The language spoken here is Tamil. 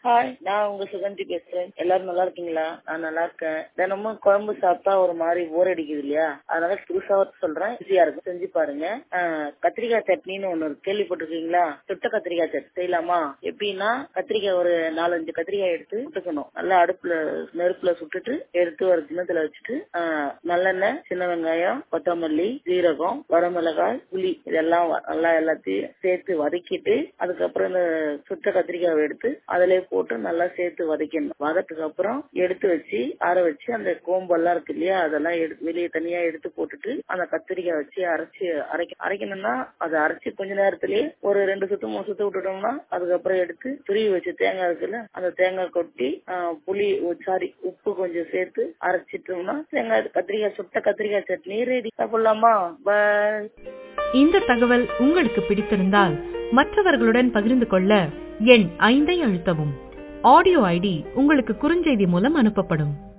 ஹாய் நான் உங்க சுகந்தி பேசுறேன் எல்லாரும் நல்லா இருக்கீங்களா நான் நல்லா இருக்கேன் தினமும் குழம்பு சாப்பிட்டா ஒரு மாதிரி போர் அடிக்குது இல்லையா அதனால புதுசா சொல்றேன் ஈஸியா இருக்கும் செஞ்சு பாருங்க ஆஹ், கத்திரிக்காய் சட்னின்னு ஒண்ணு இருக்கு. கேள்விப்பட்டிருக்கீங்களா சுட்ட கத்திரிக்காய் சட்னி செய்யலாமா எப்படின்னா கத்திரிக்காய் ஒரு நாலஞ்சு கத்திரிக்காய் எடுத்து சுட்டுக்கணும் நல்லா அடுப்புல நெருப்புல சுட்டுட்டு எடுத்து ஒரு கிண்ணத்துல வச்சுட்டு ஆஹ், நல்லெண்ணெய் சின்ன வெங்காயம் கொத்தமல்லி ஜீரகம் வரமிளகாய் புளி இதெல்லாம் வ- நல்லா எல்லாத்தையும் சேர்த்து வதக்கிட்டு அதுக்கப்புறம் இந்த சுட்ட கத்திரிக்காவை எடுத்து அதிலே போட்டு நல்லா சேர்த்து வதக்கணும் வதக்குக்கு அப்புறம் எடுத்து வச்சு ஆற வச்சு அந்த கோம்பெல்லாம் இருக்கு இல்லையா அதெல்லாம் எடுத்து வெளியே தனியா எடுத்து போட்டுட்டு அந்த கத்திரிக்காய் வச்சு அரைச்சு அரைக்க அரைக்கணும்னா அதை அரைச்சு கொஞ்ச நேரத்திலேயே ஒரு ரெண்டு சுத்து மூணு சுத்து விட்டுட்டோம்னா அதுக்கப்புறம் எடுத்து துருவி வச்சு தேங்காய் இருக்குல்ல அந்த தேங்காய் கொட்டி ஆஹ், புளி சாரி உப்பு கொஞ்சம் சேர்த்து அரைச்சிட்டோம்னா தேங்காய் கத்திரிக்காய் சுட்ட கத்திரிக்காய் சட்னி ரெடி சாப்பிடலாமா பாய் இந்த தகவல் உங்களுக்கு பிடித்திருந்தால் மற்றவர்களுடன் பகிர்ந்து கொள்ள எண் ஐந்தை அழுத்தவும் ஆடியோ ஐடி உங்களுக்கு குறுஞ்செய்தி மூலம் அனுப்பப்படும்